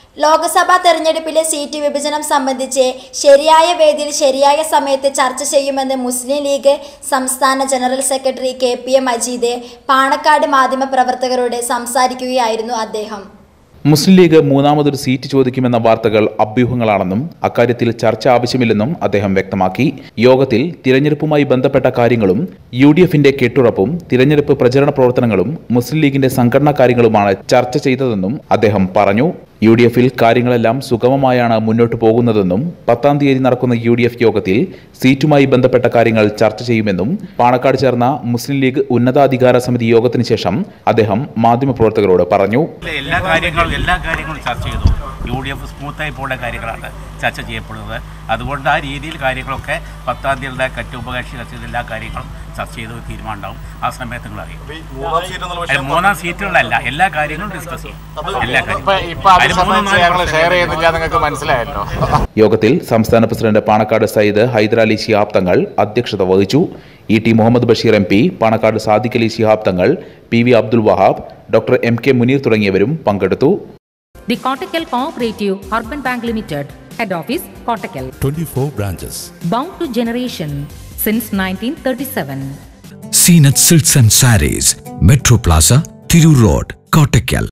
ലോക്സഭാ തെരഞ്ഞെടുപ്പിലെ സീറ്റ് വിഭജനം സംബന്ധിച്ച് ശരിയായ വേദിയിൽ ശരിയായ സമയത്ത് ചർച്ച ചെയ്യുമെന്ന് മുസ്ലിം ലീഗ് സംസ്ഥാന general secretary K P A Majeed Panakkad മാധ്യമപ്രവർത്തകരോട് സംസാരിക്കുകയായിരുന്നു അദ്ദേഹം മുസ്ലിം ലീഗ് മൂന്നാമതൊരു സീറ്റ് ചോദിക്കുമെന്ന വാർത്തകൾ അഭ്യൂഹങ്ങളാണെന്നും അക്കാര്യത്തിൽ ചർച്ച ആവശ്യമില്ലെന്നും അദ്ദേഹം വ്യക്തമാക്കി യോഗത്തിൽ തിരഞ്ഞെടുപ്പുമായി ബന്ധപ്പെട്ട കാര്യങ്ങളും യു ഡി എഫിന്റെ കെട്ടുറപ്പും തിരഞ്ഞെടുപ്പ് പ്രചരണ പ്രവർത്തനങ്ങളും മുസ്ലിം ലീഗിന്റെ സംഘടനാ കാര്യങ്ങളുമാണ് ചർച്ച ചെയ്തതെന്നും അദ്ദേഹം പറഞ്ഞു യു ഡി എഫിൽ കാര്യങ്ങളെല്ലാം സുഗമമായാണ് മുന്നോട്ട് പോകുന്നതെന്നും പത്താം തീയതി നടക്കുന്ന യു ഡി എഫ് യോഗത്തിൽ സീറ്റുമായി ബന്ധപ്പെട്ട കാര്യങ്ങൾ ചർച്ച ചെയ്യുമെന്നും പാണക്കാട് ചേർന്ന മുസ്ലിം ലീഗ് ഉന്നതാധികാര സമിതി യോഗത്തിന് ശേഷം അദ്ദേഹം മാധ്യമപ്രവർത്തകരോട് പറഞ്ഞു ഇതിലെ എല്ലാ കാര്യങ്ങളും എല്ലാ കാര്യങ്ങളും ചർച്ച ചെയ്തു യു ഡി എഫ് സ്മൂത്തായി പോകേണ്ട കാര്യങ്ങളാണ് ചർച്ച ചെയ്യപ്പെടുന്നത് അതുകൊണ്ട് ആ രീതിയിൽ കാര്യങ്ങളൊക്കെ പത്താം തീയതിയുടെ കറ്റുപകക്ഷി ചർച്ച ചെയ്ത എല്ലാ കാര്യങ്ങളും ചർച്ച ചെയ്ത് ഒരു തീരുമാനം ഉണ്ടാവും ആ സമയത്ത് നിങ്ങൾ അറിയും മൂന്നാം സീറ്റ് എന്നുള്ള അല്ല, മൂന്നാം സീറ്റുകളിലല്ല എല്ലാ കാര്യങ്ങളും ഡിസ്കസ് ചെയ്യും എല്ലാ ഇപ്പൊ ഇപ്പൊ അത് അതിൽ മൂന്നും സംബന്ധിച്ച് നാലും ഞങ്ങൾ ഷെയർ പ്രശ്നങ്ങൾ ചെയ്യുന്നില്ല നിങ്ങൾക്ക് മനസ്സിലായല്ലോ യോഗത്തിൽ സംസ്ഥാന പ്രസിഡന്റ് പാണക്കാട് സയ്യിദ് ഹൈദരാലി ശിഹാബ് തങ്ങൾ അധ്യക്ഷത വഹിച്ചു E T Muhammad Basheer M P Panakkad Sadiq Ali Shihab Thangal P V Abdul Wahab doctor M K Muneer തുടങ്ങിയവരും പങ്കെടുത്തു The Kottakkal Cooperative Urban Bank Limited, Head Office, Kottakkal. 24 branches. Bound to generation since 1937. Seen at Silks and Saris, Metro Plaza, Thiru Road, Kottakkal.